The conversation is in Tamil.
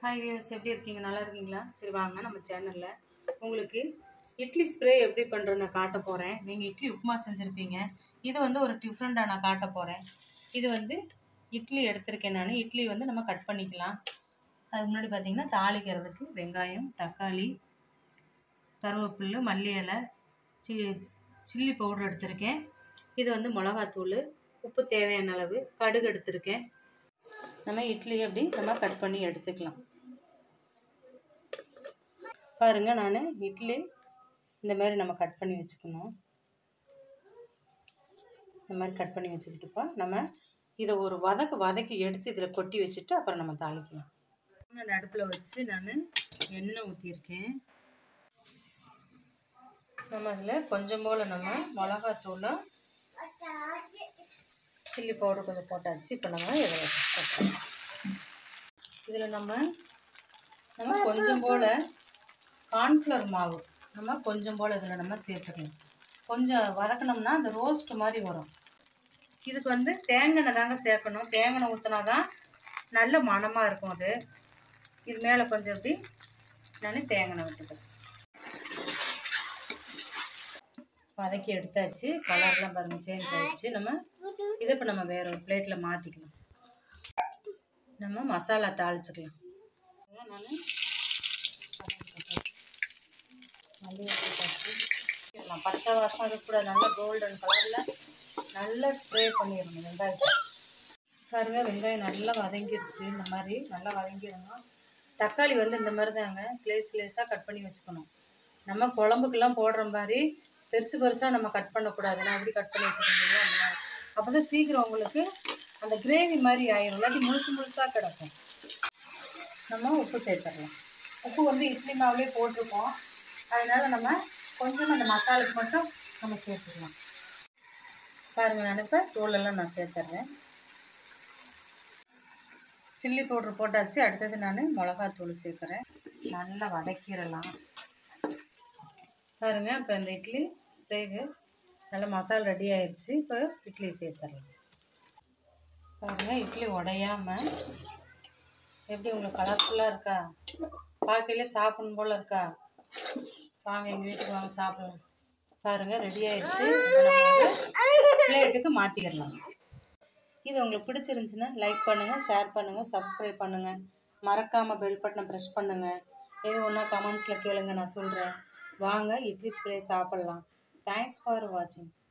ஹாய் வியூஸ் எப்படி இருக்கீங்க நல்லா இருக்கீங்களா சரி வாங்க நம்ம சேனலில் உங்களுக்கு இட்லி ஸ்ப்ரே எப்படி பண்ணுறேன்னு நான் காட்ட போகிறேன் நீங்கள் இட்லி உப்புமா செஞ்சுருப்பீங்க இது வந்து ஒரு டிஃப்ரெண்ட்டாக நான் காட்ட போகிறேன் இது வந்து இட்லி எடுத்திருக்கேன் நான் இட்லி வந்து நம்ம கட் பண்ணிக்கலாம் அதுக்கு முன்னாடி பார்த்தீங்கன்னா தாளிக்கிறதுக்கு வெங்காயம் தக்காளி கருவேப்பிலை மல்லி இலை சி சில்லி பவுடர் எடுத்திருக்கேன் இது வந்து மிளகாத்தூள் உப்பு தேவையான அளவு கடுகு எடுத்திருக்கேன் நம்ம இட்லி அப்படி நம்ம கட் பண்ணி எடுத்துக்கலாம் பாருங்க நான் இட்லி இந்த மாதிரி நம்ம கட் பண்ணி வச்சுக்கணும் இந்த மாதிரி கட் பண்ணி வச்சுக்கிட்டுப்பா நம்ம இதை ஒரு வதக்கு வதக்கி எடுத்து இதில் கொட்டி வச்சுட்டு அப்புறம் நம்ம தாளிக்கலாம் நான் அடுப்பில் வச்சு நான் எண்ணெய் ஊற்றியிருக்கேன் நம்ம அதில் கொஞ்சம் போல் நம்ம மிளகாத்தூளும் சில்லி பவுடர் கொஞ்சம் போட்டாச்சு இப்போ நம்ம இதில் இதில் நம்ம நம்ம கொஞ்சம் போல் கார்ன்ஃப்ளவர் மாவு நம்ம கொஞ்சம் போல் இதில் நம்ம சேர்த்துக்கலாம் கொஞ்சம் வதக்கினோம்னா அந்த ரோஸ்ட் மாதிரி வரும் இதுக்கு வந்து தேங்காய் தாங்க சேர்க்கணும் தேங்காய் ஊற்றினா தான் நல்ல மணமாக இருக்கும் அது இது மேலே கொஞ்சம் இப்படி நான் தேங்காய் விட்டுக்கிறேன் வதக்கி எடுத்தாச்சு கலர்லாம் பாருங்க சேஞ்ச் ஆயிடுச்சு நம்ம இதை இப்போ நம்ம வேற ஒரு பிளேட்டில் மாற்றிக்கலாம் நம்ம மசாலா தாளிச்சுக்கலாம் நான் மல்லிகை பச்சை வாசம் அது கூட நல்லா கோல்டன் கலரில் நல்லா ஸ்ப்ரே பண்ணிடணும் வெங்காயத்தை பாருங்க வெங்காயம் நல்லா வதங்கிருச்சு இந்த மாதிரி நல்லா வதங்கிடணும் தக்காளி வந்து இந்த மாதிரி தாங்க ஸ்லேஸ் ஸ்லேஸாக கட் பண்ணி வச்சுக்கணும் நம்ம குழம்புக்கெல்லாம் போடுற மாதிரி பெருசு பெருசாக நம்ம கட் பண்ணக்கூடாது நான் எப்படி கட் பண்ணி வச்சுருந்தீங்களோ அந்த மாதிரி அப்போ தான் சீக்கிரம் உங்களுக்கு அந்த கிரேவி மாதிரி ஆயிரும் இல்லாட்டி முழுசு முழுசாக கிடக்கும் நம்ம உப்பு சேர்த்துடலாம் உப்பு வந்து இட்லி மாவுலேயே போட்டிருக்கோம் அதனால் நம்ம கொஞ்சம் அந்த மசாலுக்கு மட்டும் நம்ம சேர்த்துக்கலாம் பாருங்கள் நான் இப்போ தூளெல்லாம் நான் சேர்த்துட்றேன் சில்லி பவுட்ரு போட்டாச்சு அடுத்தது நான் மிளகாத்தூள் சேர்க்குறேன் நல்லா வதக்கிடலாம் பாருங்க இப்போ இந்த இட்லி ஸ்ப்ரேக்கு நல்ல மசாலா ரெடி ஆயிடுச்சு இப்போ இட்லி சேர்த்துடலாம் பாருங்க இட்லி உடையாமல் எப்படி உங்களுக்கு கலர்ஃபுல்லாக இருக்கா பார்க்கையிலே சாப்பிடணும் போல் இருக்கா வாங்க எங்கள் வீட்டுக்கு வாங்க சாப்பிடலாம் பாருங்கள் ரெடி ஆயிடுச்சு பிளேட்டுக்கு மாற்றிடலாம் இது உங்களுக்கு பிடிச்சிருந்துச்சுன்னா லைக் பண்ணுங்கள் ஷேர் பண்ணுங்கள் சப்ஸ்கிரைப் பண்ணுங்கள் மறக்காமல் பெல் பட்டனை ப்ரெஸ் பண்ணுங்கள் எது ஒன்றா கமெண்ட்ஸில் கேளுங்க நான் சொல்கிறேன் வாங்க இட்லி ஸ்ப்ரே சாப்பிட்லாம் தேங்க்ஸ் ஃபார் வாட்சிங்